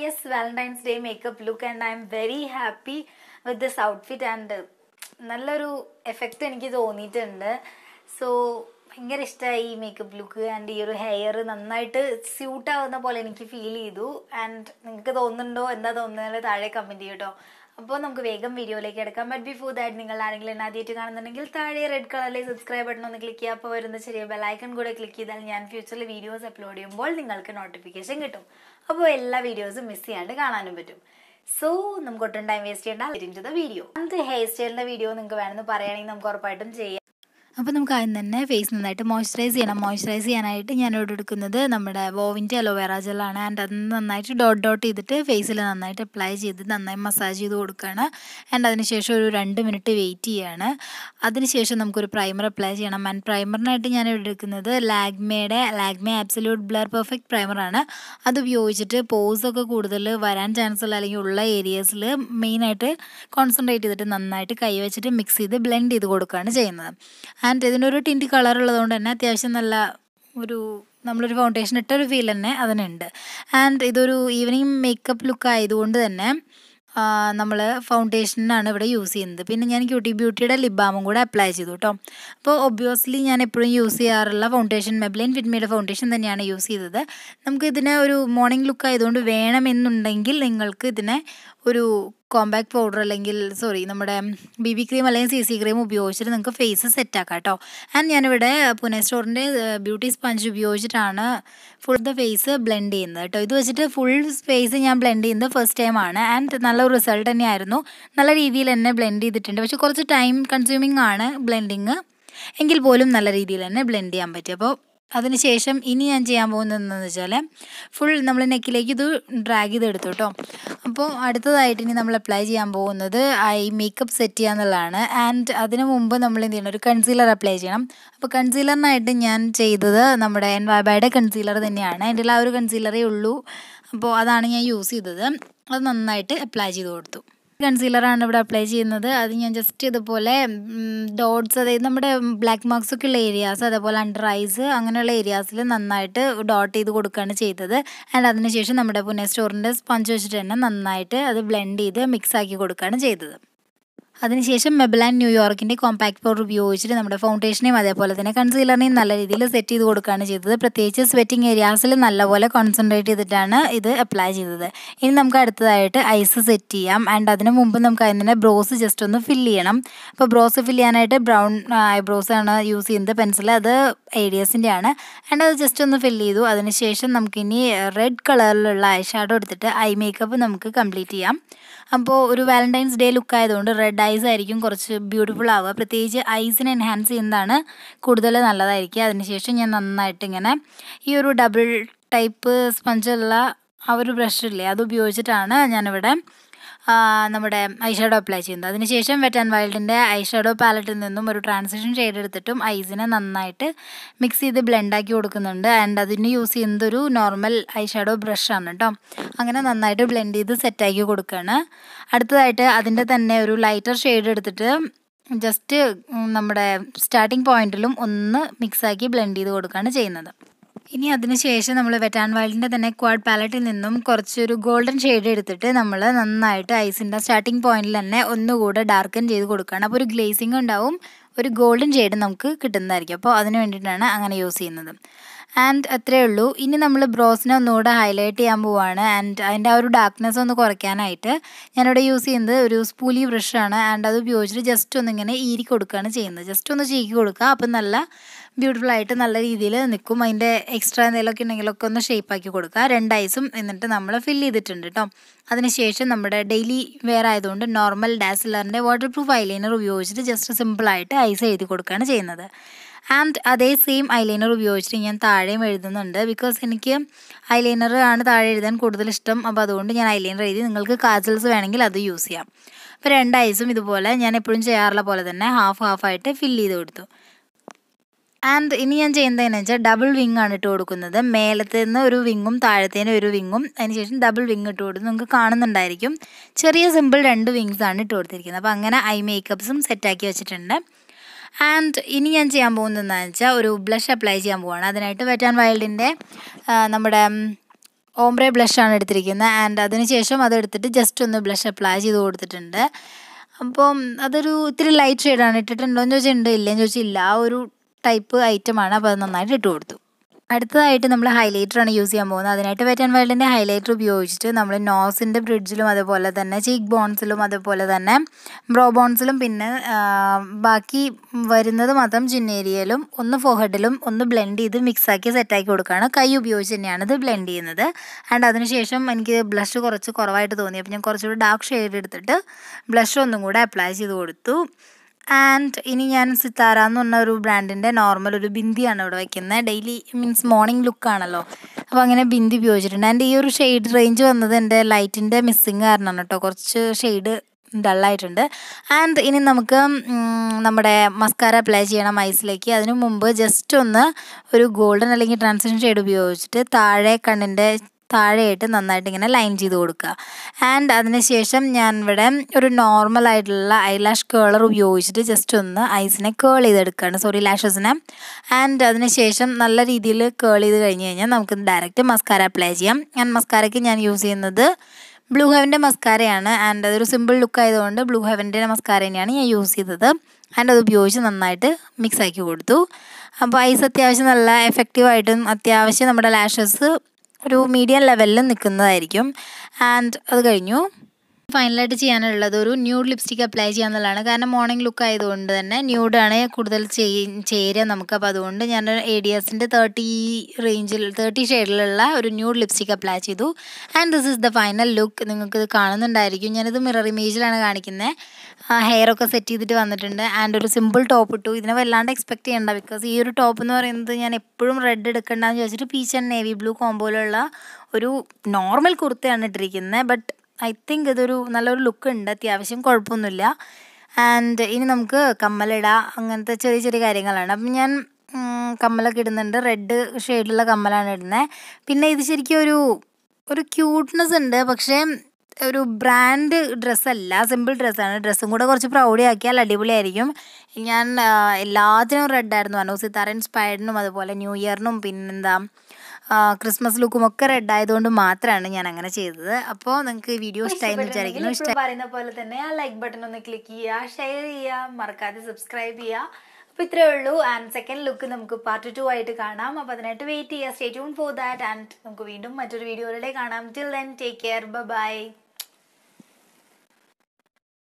yes Valentine's Day makeup look and I'm very happy with this outfit and നല്ലൊരു effect എനിക്ക് തോന്നിയിട്ടുണ്ട് so ഭയങ്കര ഇഷ്ടമായി ഈ മേക്കപ്പ് ലുക്ക് ആൻഡ് ഈ ഒരു ഹെയർ നന്നായിട്ട് സ്യൂട്ട് ആവുന്ന പോലെ എനിക്ക് ഫീൽ ചെയ്തു ആൻഡ് നിങ്ങൾക്ക് തോന്നുന്നുണ്ടോ എന്താ തോന്നുന്നത് താഴെ കമൻറ്റ് ചെയ്യട്ടോ അപ്പോൾ നമുക്ക് വേഗം വീഡിയോയിലേക്ക് എടുക്കാം ബട്ട് ബിഫോർ ദാറ്റ് നിങ്ങൾ ആരെങ്കിലും എന്നെ ആദ്യമായിട്ട് കാണുന്നുണ്ടെങ്കിൽ താഴെ റെഡ് കളറിലെ സബ്സ്ക്രൈബ് ബട്ടൺ ഒന്ന് ക്ലിക്ക് ചെയ്യുക അപ്പോൾ വരുന്ന ചെറിയ ബെലൈക്കൺ കൂടെ ക്ലിക്ക് ചെയ്താൽ ഞാൻ ഫ്യൂച്ചറിൽ വീഡിയോസ് അപ്ലോഡ് ചെയ്യുമ്പോൾ നിങ്ങൾക്ക് നോട്ടിഫിക്കേഷൻ കിട്ടും അപ്പോൾ എല്ലാ വീഡിയോസും മിസ് ചെയ്യാണ്ട് കാണാനും പറ്റും സോ നമുക്ക് ഒട്ടും ടൈം വേസ്റ്റ് ചെയ്യേണ്ട ടു ദ വീഡിയോ അത് ഹെയർ സ്റ്റൈലിൻ്റെ വീഡിയോ നിങ്ങൾക്ക് വേണമെന്ന് പറയുകയാണെങ്കിൽ നമുക്ക് ഉറപ്പായിട്ടും ചെയ്യാം അപ്പോൾ നമുക്ക് ആദ്യം തന്നെ ഫേസ് നന്നായിട്ട് മോയ്സ്ചറൈസ് ചെയ്യണം മോയ്സ്ചറൈസ് ചെയ്യാനായിട്ട് ഞാനിവിടെ എടുക്കുന്നത് നമ്മുടെ വോവിൻ്റെ അലോവേറ ജെല്ലാണ് ആൻഡ് അത് നന്നായിട്ട് ഡോട്ട് ഡോട്ട് ചെയ്തിട്ട് ഫേസിൽ നന്നായിട്ട് അപ്ലൈ ചെയ്ത് നന്നായി മസാജ് ചെയ്ത് കൊടുക്കുകയാണ് ആൻഡ് അതിനുശേഷം ഒരു രണ്ട് മിനിറ്റ് വെയിറ്റ് ചെയ്യാണ് അതിനുശേഷം നമുക്കൊരു പ്രൈമർ അപ്ലൈ ചെയ്യണം ആൻഡ് പ്രൈമറിനായിട്ട് ഞാനിവിടെ എടുക്കുന്നത് ലാഗ്മയുടെ ലാഗ്മേ ആബ്സല്യൂട്ട് ബ്ലർ പെർഫെക്റ്റ് പ്രൈമറാണ് അത് ഉപയോഗിച്ചിട്ട് പോസൊക്കെ കൂടുതൽ വരാൻ ചാൻസ് ഉള്ള അല്ലെങ്കിൽ ഉള്ള ഏരിയസിൽ മെയിനായിട്ട് കോൺസെൻട്രേറ്റ് ചെയ്തിട്ട് നന്നായിട്ട് കൈ വെച്ചിട്ട് മിക്സ് ചെയ്ത് ബ്ലെൻഡ് ചെയ്ത് കൊടുക്കുകയാണ് ചെയ്യുന്നത് ആൻഡ് ഇതിനൊരു ടിൻറ്റ് കളർ ഉള്ളതുകൊണ്ട് തന്നെ അത്യാവശ്യം നല്ല ഒരു നമ്മളൊരു ഫൗണ്ടേഷൻ ഇട്ട ഒരു ഫീൽ തന്നെ അതിനുണ്ട് ആൻഡ് ഇതൊരു ഈവനിങ് മേക്കപ്പ് ലുക്ക് ആയതുകൊണ്ട് തന്നെ നമ്മൾ ഫൗണ്ടേഷനാണ് ഇവിടെ യൂസ് ചെയ്യുന്നത് പിന്നെ ഞാൻ ക്യൂട്ടി ബ്യൂട്ടിയുടെ ലിപ് ബാമും കൂടെ അപ്ലൈ ചെയ്തു കേട്ടോ അപ്പോൾ ഒബ്വിയസ്ലി ഞാൻ എപ്പോഴും യൂസ് ചെയ്യാറുള്ള ഫൗണ്ടേഷൻ മെബ്ലൈൻ ഫിറ്റ്മിയുടെ ഫൗണ്ടേഷൻ തന്നെയാണ് യൂസ് ചെയ്തത് നമുക്ക് ഇതിനെ ഒരു മോർണിംഗ് ലുക്ക് ആയതുകൊണ്ട് വേണമെന്നുണ്ടെങ്കിൽ നിങ്ങൾക്ക് ഇതിനെ ഒരു കോമ്പാക്ട് പൗഡർ അല്ലെങ്കിൽ സോറി നമ്മുടെ ബി ബി ക്രീം അല്ലെങ്കിൽ സി സി ക്രീം ഉപയോഗിച്ചിട്ട് നിങ്ങൾക്ക് ഫേസ് സെറ്റ് ആക്കാം കേട്ടോ ആൻഡ് ഞാനിവിടെ പുനെ സ്റ്റോറിൻ്റെ ബ്യൂട്ടി സ്പഞ്ച് ഉപയോഗിച്ചിട്ടാണ് ഫുൾ ദ ഫേസ് ബ്ലെൻഡ് ചെയ്യുന്നത് കേട്ടോ ഇത് വെച്ചിട്ട് ഫുൾ ഫേസ് ഞാൻ ബ്ലെൻഡ് ചെയ്യുന്നത് ഫസ്റ്റ് ടൈം ആണ് ആൻഡ് നല്ല റിസൾട്ട് തന്നെയായിരുന്നു നല്ല രീതിയിൽ തന്നെ ബ്ലെൻഡ് ചെയ്തിട്ടുണ്ട് പക്ഷെ കുറച്ച് ടൈം കൺസ്യൂമിങ് ആണ് ബ്ലെൻഡിങ് എങ്കിൽ പോലും നല്ല രീതിയിൽ തന്നെ ബ്ലെൻഡ് ചെയ്യാൻ പറ്റും അപ്പോൾ അതിനുശേഷം ഇനി ഞാൻ ചെയ്യാൻ പോകുന്നത് എന്താണെന്ന് വെച്ചാൽ ഫുൾ നമ്മൾ നെക്കിലേക്ക് ഇത് ഡ്രാഗ് ചെയ്ത് എടുത്തു കേട്ടോ അപ്പോൾ അടുത്തതായിട്ട് ഇനി നമ്മൾ അപ്ലൈ ചെയ്യാൻ പോകുന്നത് ഐ മേക്കപ്പ് സെറ്റ് ചെയ്യുക എന്നുള്ളതാണ് ആൻഡ് അതിന് മുമ്പ് നമ്മൾ എന്ത് ചെയ്യണം ഒരു കൺസീലർ അപ്ലൈ ചെയ്യണം അപ്പോൾ കൺസീലറിനായിട്ട് ഞാൻ ചെയ്തത് നമ്മുടെ എൻ വൈബയുടെ കൺസീലർ തന്നെയാണ് എൻ്റെ ആ ഒരു കൺസീലറേ ഉള്ളൂ അപ്പോൾ അതാണ് ഞാൻ യൂസ് ചെയ്തത് അത് നന്നായിട്ട് അപ്ലൈ ചെയ്ത് കൊടുത്തു കൺസീലറാണ് ഇവിടെ അപ്ലൈ ചെയ്യുന്നത് അത് ഞാൻ ജസ്റ്റ് ഇതുപോലെ ഡോട്ട്സ് അതായത് നമ്മുടെ ബ്ലാക്ക് മാർക്സ് ഒക്കെ ഉള്ള ഏരിയാസ് അതേപോലെ അണ്ടർ ഐസ് അങ്ങനെയുള്ള ഏരിയാസിൽ നന്നായിട്ട് ഡോട്ട് ചെയ്ത് കൊടുക്കുകയാണ് ചെയ്തത് ആൻഡ് അതിനുശേഷം നമ്മുടെ പുനെ സ്റ്റോറിൻ്റെ സ്പഞ്ച് വെച്ചിട്ട് തന്നെ നന്നായിട്ട് അത് ബ്ലെൻഡ് ചെയ്ത് മിക്സ് ആക്കി കൊടുക്കുകയാണ് ചെയ്തത് അതിനുശേഷം മെബലാൻ ന്യൂയോർക്കിൻ്റെ കോമ്പാക്ട് പൗഡർ ഉപയോഗിച്ചിട്ട് നമ്മുടെ ഫൗണ്ടേഷനെയും അതേപോലെ തന്നെ കൺസീലറിനെയും നല്ല രീതിയിൽ സെറ്റ് ചെയ്ത് കൊടുക്കുകയാണ് ചെയ്തത് പ്രത്യേകിച്ച് സ്വെറ്റിംഗ് ഏരിയാസിൽ നല്ലപോലെ കോൺസെൻട്രേറ്റ് ചെയ്തിട്ടാണ് ഇത് അപ്ലൈ ചെയ്തത് ഇനി നമുക്ക് അടുത്തതായിട്ട് ഐസ് സെറ്റ് ചെയ്യാം ആൻഡ് അതിന് മുമ്പ് നമുക്ക് അതിനെ ബ്രോസ് ജസ്റ്റ് ഒന്ന് ഫില്ല് ചെയ്യണം അപ്പോൾ ബ്രോസ് ഫില്ല് ചെയ്യാനായിട്ട് ബ്രൗൺ ഐബ്രോസ് ആണ് യൂസ് ചെയ്യുന്നത് പെൻസിൽ അത് ഏരിയസിൻ്റെ ആണ് ആൻഡ് അത് ജസ്റ്റ് ഒന്ന് ഫില്ല് ചെയ്തു അതിനുശേഷം നമുക്കിനി റെഡ് കളറിലുള്ള ഐ ഷാഡോ എടുത്തിട്ട് ഐ മേക്കപ്പ് നമുക്ക് കംപ്ലീറ്റ് ചെയ്യാം അപ്പോൾ ഒരു വാലന്റൈൻസ് ഡേ ലുക്ക് ആയതുകൊണ്ട് റെഡ് ഐസ് ആയിരിക്കും കുറച്ച് ബ്യൂട്ടിഫുൾ ആവുക പ്രത്യേകിച്ച് ഐസിനെ എൻഹാൻസ് ചെയ്യുന്നതാണ് കൂടുതൽ നല്ലതായിരിക്കും അതിനുശേഷം ഞാൻ നന്നായിട്ട് ഇങ്ങനെ ഈ ഒരു ഡബിൾ ടൈപ്പ് സ്പഞ്ചുള്ള ആ ഒരു ബ്രഷ് ഇല്ലേ അത് ഉപയോഗിച്ചിട്ടാണ് ഞാനിവിടെ നമ്മുടെ ഐ ഷാഡോ അപ്ലൈ ചെയ്യുന്നത് അതിനുശേഷം വെറ്റ് ആൻഡ് വൈൽഡിൻ്റെ ഐ ഷാഡോ പാലറ്റിൽ നിന്നും ഒരു ട്രാൻസിഷൻ ഷെയ്ഡ് എടുത്തിട്ടും ഐസിനെ നന്നായിട്ട് മിക്സ് ചെയ്ത് ബ്ലെൻഡാക്കി കൊടുക്കുന്നുണ്ട് ആൻഡ് അതിന് യൂസ് ചെയ്യുന്നത് ഒരു നോർമൽ ഐ ഷാഡോ ബ്രഷാണ് കേട്ടോ അങ്ങനെ നന്നായിട്ട് ബ്ലെൻഡ് ചെയ്ത് സെറ്റാക്കി കൊടുക്കുകയാണ് അടുത്തതായിട്ട് അതിൻ്റെ തന്നെ ഒരു ലൈറ്റർ ഷെയ്ഡ് എടുത്തിട്ട് ജസ്റ്റ് നമ്മുടെ സ്റ്റാർട്ടിങ് പോയിന്റിലും ഒന്ന് മിക്സാക്കി ബ്ലെൻഡ് ചെയ്ത് കൊടുക്കുകയാണ് ചെയ്യുന്നത് ഇനി അതിനുശേഷം നമ്മൾ വെറ്റാൻ വൈൽഡിൻ്റെ തന്നെ ക്വാഡ് പാലറ്റിൽ നിന്നും കുറച്ചൊരു ഗോൾഡൻ ഷെയ്ഡ് എടുത്തിട്ട് നമ്മൾ നന്നായിട്ട് ഐസിൻ്റെ സ്റ്റാർട്ടിങ് പോയിന്റിൽ തന്നെ ഒന്നുകൂടെ ഡാർക്കൻ ചെയ്ത് കൊടുക്കുകയാണ് അപ്പോൾ ഒരു ഗ്ലേസിങ് ഉണ്ടാവും ഒരു ഗോൾഡൻ ഷെയ്ഡ് നമുക്ക് കിട്ടുന്നതായിരിക്കും അപ്പോൾ അതിന് വേണ്ടിയിട്ടാണ് അങ്ങനെ യൂസ് ചെയ്യുന്നത് ആൻഡ് അത്രയേ ഉള്ളൂ ഇനി നമ്മൾ ബ്രോസിനെ ഒന്നുകൂടെ ഹൈലൈറ്റ് ചെയ്യാൻ പോവുകയാണ് ആൻഡ് അതിൻ്റെ ആ ഒരു ഡാർക്ക്നെസ് ഒന്ന് കുറയ്ക്കാനായിട്ട് ഞാനിവിടെ യൂസ് ചെയ്യുന്നത് ഒരു സ്പൂലി ബ്രഷാണ് ആൻഡ് അത് ഉപയോഗിച്ചിട്ട് ജസ്റ്റ് ഒന്നിങ്ങനെ ഈരി കൊടുക്കുകയാണ് ചെയ്യുന്നത് ജസ്റ്റ് ഒന്ന് ചീക്കി കൊടുക്കുക അപ്പം നല്ല ബ്യൂട്ടിഫുൾ ആയിട്ട് നല്ല രീതിയിൽ നിൽക്കും അതിൻ്റെ എക്സ്ട്രാ എന്തെങ്കിലുമൊക്കെ ഉണ്ടെങ്കിലൊക്കെ ഒന്ന് ഷേപ്പാക്കി കൊടുക്കുക രണ്ട് ഐസും എന്നിട്ട് നമ്മൾ ഫില്ല് ചെയ്തിട്ടുണ്ട് കേട്ടോ അതിനുശേഷം നമ്മുടെ ഡെയിലി വെയർ ആയതുകൊണ്ട് നോർമൽ ഡാസിലറിൻ്റെ വാട്ടർ പ്രൂഫ് ഐലൈനർ ഉപയോഗിച്ചിട്ട് ജസ്റ്റ് സിമ്പിളായിട്ട് ഐസ് എഴുതി കൊടുക്കുകയാണ് ചെയ്യുന്നത് ആൻഡ് അതേ സെയിം ഐലൈനർ ഉപയോഗിച്ചിട്ട് ഞാൻ താഴെയും എഴുതുന്നുണ്ട് ബിക്കോസ് എനിക്ക് ഐലൈനർ ആണ് താഴെ എഴുതാൻ കൂടുതൽ ഇഷ്ടം അപ്പോൾ അതുകൊണ്ട് ഞാൻ ഐലൈനർ എഴുതി നിങ്ങൾക്ക് കാജൽസ് വേണമെങ്കിൽ അത് യൂസ് ചെയ്യാം അപ്പോൾ രണ്ട് ഐസും ഇതുപോലെ ഞാൻ എപ്പോഴും ചെയ്യാറുള്ള പോലെ തന്നെ ഹാഫ് ഹാഫായിട്ട് ഫില്ല് ചെയ്ത് കൊടുത്തു ആൻഡ് ഇനി ഞാൻ ചെയ്യുന്നതെന്ന് വെച്ചാൽ ഡബിൾ വിങ് ആണ് ഇട്ട് കൊടുക്കുന്നത് മേലത്തെ നിന്ന് ഒരു വിങ്ങും താഴത്തേന് ഒരു വിങ്ങും അതിനുശേഷം ഡബിൾ വിങ് ഇട്ട് കൊടുത്തു നിങ്ങൾക്ക് കാണുന്നുണ്ടായിരിക്കും ചെറിയ സിമ്പിൾ രണ്ട് വിങ്സ് ആണ് ഇട്ട് കൊടുത്തിരിക്കുന്നത് അപ്പോൾ അങ്ങനെ ഐ മേക്കപ്സും സെറ്റാക്കി വെച്ചിട്ടുണ്ട് ആൻഡ് ഇനി ഞാൻ ചെയ്യാൻ പോകുന്നത് എന്താണെന്ന് വെച്ചാൽ ഒരു ബ്ലഷ് അപ്ലൈ ചെയ്യാൻ പോവാണ് അതിനായിട്ട് വെറ്റ് ആൻഡ് വൈൽഡിൻ്റെ നമ്മുടെ ഓംബ്രെ ബ്ലഷാണ് എടുത്തിരിക്കുന്നത് ആൻഡ് അതിനുശേഷം അതെടുത്തിട്ട് ജസ്റ്റ് ഒന്ന് ബ്ലഷ് അപ്ലൈ ചെയ്ത് കൊടുത്തിട്ടുണ്ട് അപ്പം അതൊരു ഇത്തിരി ലൈറ്റ് ഷെയ്ഡാണ് ഇട്ടിട്ടുണ്ടോ എന്ന് ചോദിച്ചാൽ ഉണ്ട് ഇല്ലെന്ന് ചോദിച്ചാൽ ഇല്ല ആ ഒരു ടൈപ്പ് ഐറ്റമാണ് അപ്പോൾ അത് നന്നായിട്ട് ഇട്ട് കൊടുത്തു അടുത്തതായിട്ട് നമ്മൾ ഹൈലൈറ്ററാണ് യൂസ് ചെയ്യാൻ പോകുന്നത് അതിനായിട്ട് വെറ്റ് ആൻഡ് വൈൽഡിൻ്റെ ഹൈലൈറ്റർ ഉപയോഗിച്ചിട്ട് നമ്മൾ നോസിൻ്റെ ബ്രിഡ്ജിലും അതുപോലെ തന്നെ ചീക്ക് ബോൺസിലും അതുപോലെ തന്നെ ബ്രോ ബോൺസിലും പിന്നെ ആ, ബാക്കി വരുന്നത് മാത്രം ചിന്നേരിയയിലും ഒന്ന് ഫോഹഡിലും ഒന്ന് ബ്ലെൻഡ് ചെയ്ത് മിക്സാക്കി സെറ്റാക്കി കൊടുക്കുകയാണ് കൈ ഉപയോഗിച്ച് തന്നെയാണ് ഇത് ബ്ലെൻഡ് ചെയ്യുന്നത് ആൻഡ് അതിനുശേഷം എനിക്ക് ബ്ലഷ് കുറച്ച് കുറവായിട്ട് തോന്നി അപ്പോൾ ഞാൻ കുറച്ചുകൂടി ഡാർക്ക് ഷെയ്ഡ് എടുത്തിട്ട് ബ്ലഷ് ഒന്നും കൂടെ അപ്ലൈ ചെയ്ത് കൊടുത്തു ആൻഡ് ഇനി ഞാൻ സിത്താര എന്ന് പറഞ്ഞ ഒരു ബ്രാൻഡിൻ്റെ നോർമൽ ഒരു ബിന്ദിയാണ് ഇവിടെ വയ്ക്കുന്നത് ഡെയിലി മീൻസ് മോർണിംഗ് ലുക്കാണല്ലോ അപ്പോൾ അങ്ങനെ ബിന്ദി ഉപയോഗിച്ചിട്ടുണ്ട് ആൻഡ് ഈ ഒരു ഷെയ്ഡ് റേഞ്ച് വന്നത് എൻ്റെ ലൈറ്റിൻ്റെ മിസ്സിങ് കാരണമാണ് കേട്ടോ കുറച്ച് ഷെയ്ഡ് ഡള്ളായിട്ടുണ്ട് ആൻഡ് ഇനി നമുക്ക് ഉം, നമ്മുടെ മസ്കാര അപ്ലൈ ചെയ്യണം ഐസിലേക്ക് അതിനു മുമ്പ് ജസ്റ്റ് ഒന്ന് ഒരു ഗോൾഡൻ അല്ലെങ്കിൽ ട്രാൻസിഷൻ ഷെയ്ഡ് ഉപയോഗിച്ചിട്ട് താഴെ കണ്ണിൻ്റെ താഴെയായിട്ട് നന്നായിട്ട് ഇങ്ങനെ ലൈൻ ചെയ്ത് കൊടുക്കുക ആൻഡ് അതിനുശേഷം ഞാൻ ഇവിടെ ഒരു നോർമൽ ആയിട്ടുള്ള ഐലാഷ് കേളർ ഉപയോഗിച്ചിട്ട് ജസ്റ്റ് ഒന്ന് ഐസിനെ കേൾ ചെയ്തെടുക്കുകയാണ് സോറി ലാഷസിനെ ആൻഡ് അതിനുശേഷം നല്ല രീതിയിൽ കേൾ ചെയ്ത് കഴിഞ്ഞ് കഴിഞ്ഞാൽ നമുക്ക് ഡയറക്റ്റ് മസ്കാര അപ്ലൈ ചെയ്യാം ആൻഡ് മസ്കാരയ്ക്ക് ഞാൻ യൂസ് ചെയ്യുന്നത് ബ്ലൂ ഹെവൻ്റെ മസ്കാരയാണ് ആൻഡ് അതൊരു സിമ്പിൾ ലുക്ക് ആയതുകൊണ്ട് ബ്ലൂ ഹെവൻ്റെ മസ്കാര തന്നെയാണ് ഞാൻ യൂസ് ചെയ്തത് ആൻഡ് അത് ഉപയോഗിച്ച് നന്നായിട്ട് മിക്സ് ആക്കി കൊടുത്തു അപ്പോൾ ഐസ് അത്യാവശ്യം നല്ല എഫക്റ്റീവായിട്ടും അത്യാവശ്യം നമ്മുടെ ലാഷസ് ഒരു മീഡിയം ലെവലിൽ നിൽക്കുന്നതായിരിക്കും ആൻഡ് അത് കഴിഞ്ഞു ഫൈനലായിട്ട് ചെയ്യാനുള്ളത് ഒരു ന്യൂഡ് ലിപ്സ്റ്റിക് അപ്ലൈ ചെയ്യാന്നുള്ളതാണ് കാരണം മോർണിംഗ് ലുക്ക് ആയതുകൊണ്ട് തന്നെ ന്യൂഡാണ് കൂടുതൽ ചെയ് ചേരുക നമുക്ക് അപ്പോൾ അതുകൊണ്ട് ഞാൻ എ ഡി എസിൻ്റെ തേർട്ടി റേഞ്ചിൽ തേർട്ടി ഷെയ്ഡിലുള്ള ഒരു ന്യൂഡ് ലിപ്സ്റ്റിക് അപ്ലൈ ചെയ്തു and this is the final look നിങ്ങൾക്ക് ഇത് കാണുന്നുണ്ടായിരിക്കും ഞാനിത് മിറർ ഇമേജിലാണ് കാണിക്കുന്നത് ഹെയർ ഒക്കെ സെറ്റ് ചെയ്തിട്ട് വന്നിട്ടുണ്ട് ആൻഡ് ഒരു സിമ്പിൾ ടോപ്പ് ഇട്ടു ഇതിനെ വല്ലാണ്ട് എക്സ്പെക്ട് ചെയ്യണ്ട ബിക്കോസ് ഈ ഒരു ടോപ്പ് എന്ന് പറയുന്നത് ഞാൻ എപ്പോഴും റെഡ് എടുക്കണ്ടെന്ന് ചോദിച്ചിട്ട് പീച്ച് ആൻഡ് നേവി ബ്ലൂ കോമ്പോയിലുള്ള ഒരു നോർമൽ കുർത്തയാണ് ഇട്ടിരിക്കുന്നത് ബട്ട് ഐ തിങ്ക് ഇതൊരു നല്ലൊരു ലുക്ക് ഉണ്ട് അത്യാവശ്യം കുഴപ്പമൊന്നുമില്ല ആൻഡ് ഇനി നമുക്ക് കമ്മലിടാം അങ്ങനത്തെ ചെറിയ ചെറിയ കാര്യങ്ങളാണ് അപ്പം ഞാൻ ഉം, കമ്മലൊക്കെ ഇടുന്നുണ്ട് റെഡ് ഷെയ്ഡിലുള്ള കമ്മലാണ് ഇടുന്നത് പിന്നെ ഇത് ശരിക്കും ഒരു ഒരു ക്യൂട്ട്നെസ് ഉണ്ട് പക്ഷേ ഒരു ബ്രാൻഡ് ഡ്രസ്സല്ല സിമ്പിൾ ഡ്രസ്സാണ് ഡ്രസ്സും കൂടെ കുറച്ച് പ്രൗഡി ആക്കിയാൽ അടിപൊളിയായിരിക്കും ഞാൻ ആ, എല്ലാത്തിനും റെഡായിരുന്നു അനു സിത്താര ഇൻസ്പയർഡിനും അതുപോലെ ന്യൂ ഇയറിനും പിന്നെന്താ ആ, ക്രിസ്മസ് ലുക്കും ഒക്കെ റെഡ് ആയതുകൊണ്ട് മാത്രമാണ് ഞാൻ അങ്ങനെ ചെയ്തത് അപ്പോൾ നിങ്ങൾക്ക് ഈ വീഡിയോ ഇഷ്ടമായി എന്ന് വിചാരിക്കുന്നു ഇഷ്ടം പറയുന്ന പോലെ തന്നെ ആ ലൈക്ക് ബട്ടൺ ഒന്ന് ക്ലിക്ക് ചെയ്യുക ഷെയർ ചെയ്യുക മറക്കാതെ സബ്സ്ക്രൈബ് ചെയ്യുക അപ്പോൾ ഇത്രയേ ഉള്ളൂ ആൻഡ് സെക്കൻഡ് ലുക്ക് നമുക്ക് പാർട്ട് ടു ആയിട്ട് കാണാം അപ്പോൾ അതിനായിട്ട് വെയിറ്റ് ചെയ്യുക stay tune for that and നമുക്ക് വീണ്ടും മറ്റൊരു വീഡിയോയിലൂടെ കാണാം till then take care by